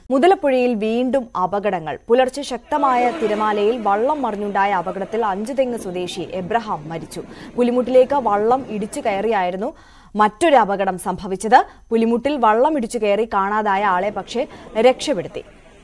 മുതലപ്പുഴയിൽ വീണ്ടും അപകടങ്ങൾ പുലർച്ചെ ശക്തമായ തിരമാലയിൽ വള്ളം മറിഞ്ഞുണ്ടായ അപകടത്തിൽ അഞ്ചുതെങ്ങ് സ്വദേശി എബ്രഹാം മരിച്ചു പുലിമുട്ടിലേക്ക് വള്ളം ഇടിച്ചു കയറിയായിരുന്നു മറ്റൊരു അപകടം സംഭവിച്ചത് പുലിമുട്ടിൽ വള്ളം ഇടിച്ചു കയറി കാണാതായ ആളെ പക്ഷേ രക്ഷപ്പെടുത്തി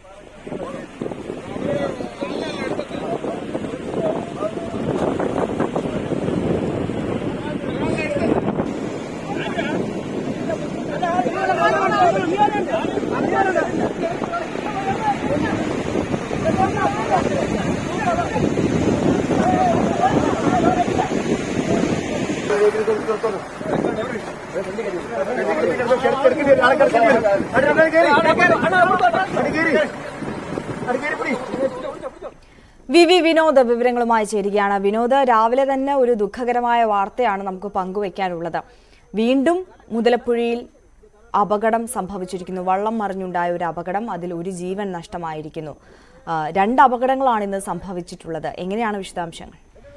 വി വി വിനോദ് വിവരങ്ങളുമായി ചേരുകയാണ് വിനോദ് രാവിലെ തന്നെ ഒരു ദുഃഖകരമായ വാർത്തയാണ് നമുക്ക് പങ്കുവയ്ക്കാനുള്ളത് വീണ്ടും മുതലപ്പുഴയിൽ അപകടം സംഭവിച്ചിരിക്കുന്നു വള്ളം മറിഞ്ഞുണ്ടായ ഒരു അപകടം അതിൽ ഒരു ജീവൻ നഷ്ടമായിരിക്കുന്നു ആ, രണ്ട് അപകടങ്ങളാണ് ഇന്ന് സംഭവിച്ചിട്ടുള്ളത് എങ്ങനെയാണ് വിശദാംശങ്ങൾ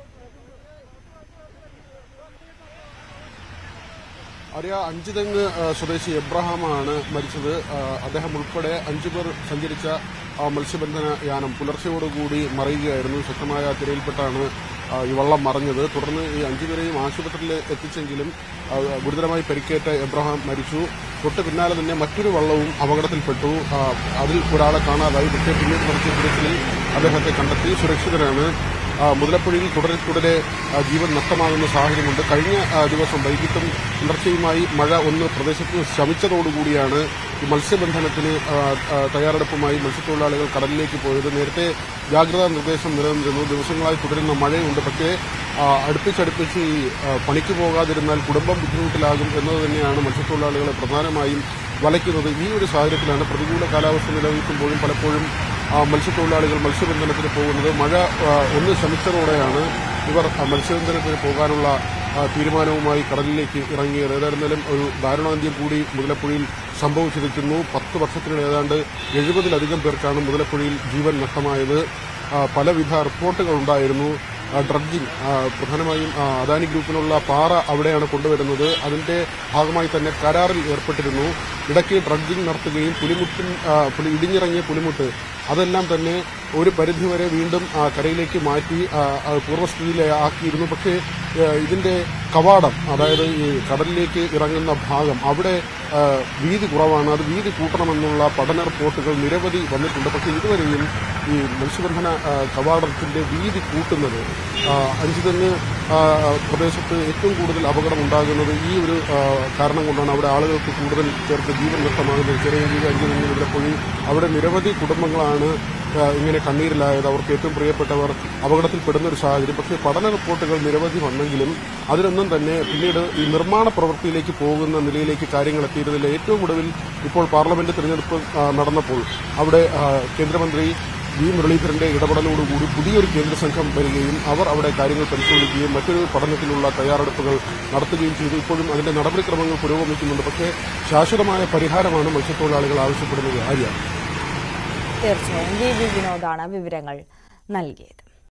അറിയ അഞ്ചുതെങ്ങ് ആ, സ്വദേശി എബ്രഹാമാണ് മരിച്ചത് ആ, അദ്ദേഹം ഉൾപ്പെടെ അഞ്ചു പേർ സഞ്ചരിച്ച ആ, മത്സ്യബന്ധന യാനം പുലർച്ചയോടുകൂടി മറിയുകയായിരുന്നു ശക്തമായ തിരയിൽപ്പെട്ടാണ് ആ, ഈ വള്ളം മറഞ്ഞത് തുടർന്ന് ഈ അഞ്ചുപേരെയും ആശുപത്രിയിൽ എത്തിച്ചെങ്കിലും ആ, ഗുരുതരമായി പരിക്കേറ്റ എബ്രഹാം മരിച്ചു തൊട്ട് പിന്നാലെ തന്നെ മറ്റൊരു വള്ളവും അപകടത്തിൽപ്പെട്ടു ആ, അതിൽ ഒരാളെ കാണാതായി പക്ഷേ പിന്നീട് നടത്തിയ തിരച്ചിലിൽ അദ്ദേഹത്തെ കണ്ടെത്തി സുരക്ഷിതരാണ് ആ, മുതലപ്പുഴയിൽ തുടരെ തുടരെ ആ, ജീവൻ നഷ്ടമാകുന്ന സാഹചര്യമുണ്ട് കഴിഞ്ഞ ആ, ദിവസം വൈകിട്ടും പുലർച്ചയുമായി മഴ ഒന്ന് പ്രദേശത്ത് ശമിച്ചതോടുകൂടിയാണ് ഈ മത്സ്യബന്ധനത്തിന് ആ, ആ, തയ്യാറെടുപ്പുമായി മത്സ്യത്തൊഴിലാളികൾ കടലിലേക്ക് പോയത് നേരത്തെ ജാഗ്രതാ നിർദ്ദേശം നിലനിന്നിരുന്നു ദിവസങ്ങളായി തുടരുന്ന മഴയുണ്ട് പക്ഷേ ആ, അടുപ്പിച്ചടുപ്പിച്ച് ഈ ആ, പണിക്ക് പോകാതിരുന്നാൽ കുടുംബം ബുദ്ധിമുട്ടിലാകും എന്നത് തന്നെയാണ് മത്സ്യത്തൊഴിലാളികളെ പ്രധാനമായും വലയ്ക്കുന്നത് ഈ ഒരു സാഹചര്യത്തിലാണ് പ്രതികൂല കാലാവസ്ഥ നിലനിൽക്കുമ്പോഴും പലപ്പോഴും ആ, മത്സ്യത്തൊഴിലാളികൾ മത്സ്യബന്ധനത്തിന് പോകുന്നത് മഴ ആ, ഒന്ന് ശമിച്ചതോടെയാണ് ഇവർ ആ, മത്സ്യബന്ധനത്തിന് പോകാനുള്ള ആ, തീരുമാനവുമായി കടലിലേക്ക് ഇറങ്ങിയത് ഏതായിരുന്നാലും ഒരു ദാരുണാന്ത്യം കൂടി മുതലപ്പുഴയിൽ സംഭവിച്ചിരിക്കുന്നു പത്ത് വർഷത്തിനിടെ ഏതാണ്ട് എഴുപതിലധികം പേർക്കാണ് മുതലപ്പുഴയിൽ ജീവൻ നഷ്ടമായത് ആ, പലവിധ റിപ്പോർട്ടുകൾ ഉണ്ടായിരുന്നു ആ, ഡ്രഡ്ജിംഗ് ആ, പ്രധാനമായും ആ, അദാനി ഗ്രൂപ്പിനുള്ള പാറ അവിടെയാണ് കൊണ്ടുവരുന്നത് അതിന്റെ ഭാഗമായി തന്നെ കരാറിൽ ഏർപ്പെട്ടിരുന്നു ഇടയ്ക്ക് ഡ്രഡ്ജിംഗ് നടത്തുകയും പുലിമുട്ടിൻ ആ, പുലി ഇടിഞ്ഞിറങ്ങിയ പുലിമുട്ട് അതെല്ലാം തന്നെ ഒരു പരിധിവരെ വീണ്ടും ആ, കരയിലേക്ക് മാറ്റി ആ, ആ, പൂർവ്വസ്ഥിതിയിലാക്കിയിരുന്നു പക്ഷേ ആ, ഇതിന്റെ കവാടം അതായത് ഈ കടലിലേക്ക് ഇറങ്ങുന്ന ഭാഗം അവിടെ ആ, വീതി കുറവാണ് അത് വീതി കൂട്ടണമെന്നുള്ള പഠന റിപ്പോർട്ടുകൾ നിരവധി വന്നിട്ടുണ്ട് പക്ഷേ ഇതുവരെയും ഈ മത്സ്യബന്ധന ആ, കവാടത്തിന്റെ വീതി കൂട്ടുന്നത് ആ, അഞ്ചുതെങ്ങ് ആ, പ്രദേശത്ത് ഏറ്റവും കൂടുതൽ അപകടം ഉണ്ടാകുന്നത് ഈ ഒരു ആ, കാരണം കൊണ്ടാണ് അവിടെ ആളുകൾക്ക് കൂടുതൽ പേർക്ക് ജീവൻ നഷ്ടമാകുന്നത് ചെറിയ രീതി അഞ്ചുതെങ്ങ് ഇവിടെ പോയി അവിടെ നിരവധി കുടുംബങ്ങളാണ് ആ, ഇങ്ങനെ കണ്ണീരിലായത് അവർക്ക് ഏറ്റവും പ്രിയപ്പെട്ടവർ അപകടത്തിൽപ്പെടുന്ന ഒരു സാഹചര്യം പക്ഷേ പഠന റിപ്പോർട്ടുകൾ നിരവധി വന്നെങ്കിലും അതിലൊന്നും തന്നെ പിന്നീട് ഈ നിർമ്മാണ പ്രവൃത്തിയിലേക്ക് പോകുന്ന നിലയിലേക്ക് കാര്യങ്ങൾ എത്തിയിരുന്നില്ല ഏറ്റവും ഒടുവിൽ ഇപ്പോൾ പാർലമെന്റ് തെരഞ്ഞെടുപ്പ് ആ, നടന്നപ്പോൾ അവിടെ ആ, കേന്ദ്രമന്ത്രി വി മുരളീധരന്റെ ഇടപെടലോടുകൂടി പുതിയൊരു കേന്ദ്ര സംഘം വരികയും അവർ അവിടെ കാര്യങ്ങൾ പരിശോധിക്കുകയും മറ്റൊരു പഠനത്തിനുള്ള തയ്യാറെടുപ്പുകൾ നടത്തുകയും ചെയ്തു ഇപ്പോഴും അതിന്റെ നടപടിക്രമങ്ങൾ പുരോഗമിക്കുന്നുണ്ട് പക്ഷേ ശാശ്വതമായ പരിഹാരമാണ് മത്സ്യത്തൊഴിലാളികൾ ആവശ്യപ്പെടുന്നത് ആര്യ തീർച്ചയായും വി വി വിനോദാണ് വിവരങ്ങൾ നൽകിയത്